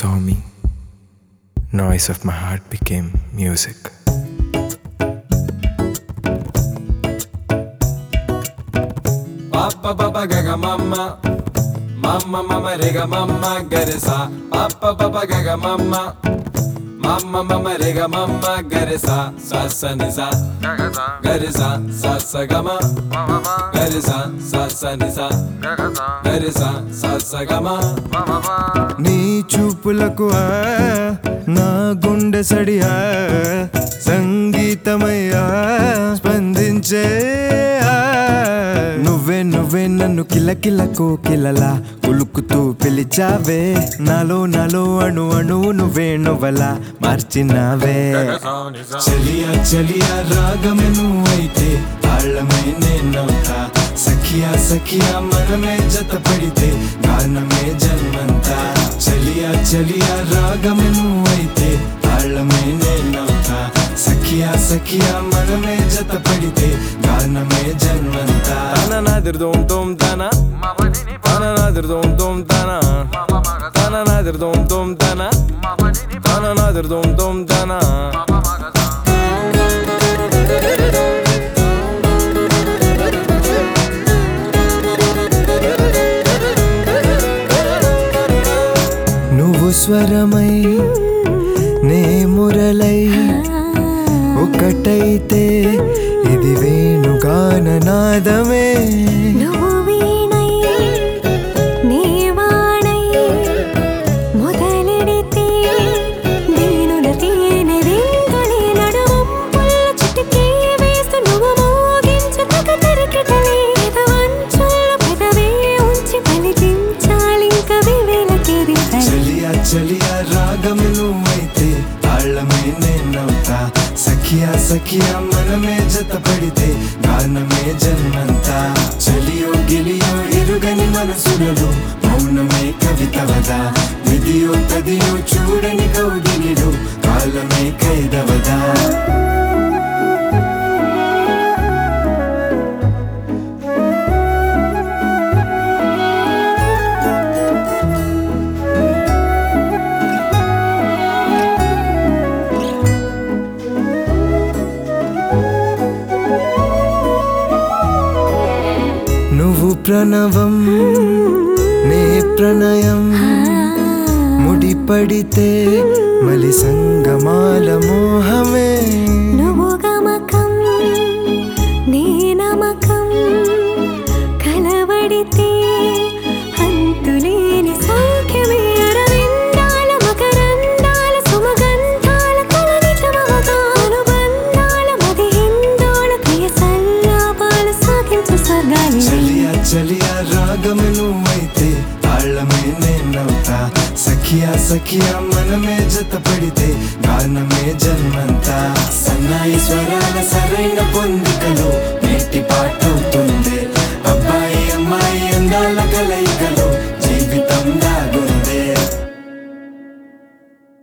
saw me, noise of my heart became music. Papa papa gaga mama Mama mama rega mama garisa Papa papa gaga mama Mama mama rega mama garisa Sasa nisa garisa Sasa gama garisa Sasa nisa garisa Sasa gama నీ చూపులకు ఆ, నా గుండె సడియా సంగీతమయ్యా స్పందించే ఆ. నువ్వే నువ్వే నన్ను కిలకిల కోకిలలా కులుకుతూ పిలిచావే నాలో నాలో అణు అణు నువ్వే నువ్వలా మార్చినావే చలియా చలియా రాగమే నువ్వైతే తాళమే నేనవుతా సఖియా సఖియా మనమే జత పడితే గానమే జన్మంతా చలియా చలియా రాగమే నువ్వైతే తాళమే నేనవుతా సఖియా సఖియా మనమే జత పడితే గానమే జన్మంతా Tana nadir dom dom tana Tana nadir dom dom tana Tana nadir dom dom tana Tana nadir dom dom tana నువ్వు స్వరమై నే మురళై ఒకటైతే ఇది వేణుగాన నాదమే నువ్వు వీణై నీవాణై మొదలెడితే దీనుల తేనె విందులే నడుమంపుల చిటికే వేస్తూ నువ్వు మోగించు తగ తరికిటలే పెదవంచుల్లో పెదవే ఉంచి పలికించాలింక వివేల కిరీటలే చలియా చలియా రాగము నువ్వైతే తాళమే నేనవుతా సఖియా సఖియా మనమే జత పడితే గానమే జన్మంతా చలియో గిలియో ఎరుగని మనసులలో మౌనమే కవితవదా విధియో తదియో చూడని కౌగిలిలో కాలమే ఖైదవదా నువ్వు ప్రణవం నే ప్రణయం ముడిపడితే మలి సంగమాల మోహమే నువ్వు గమకం నీ నమకం కలవడితే అంతులేని సౌఖ్యమే అరవిందాల మకరందాల సుమగంధాల కలనితమవగా అనుబంధాల మది హిందోళ ప్రియ సల్లాపాల సాగించు స్వర్గాలి చలియా చలియా రాగము నువ్వైతే తాళమే నేనవుతా సఖియా సఖియా మనమే జత పడితే గానమే జన్మంతా సన్నాయి స్వరాల సరైన పొందికలో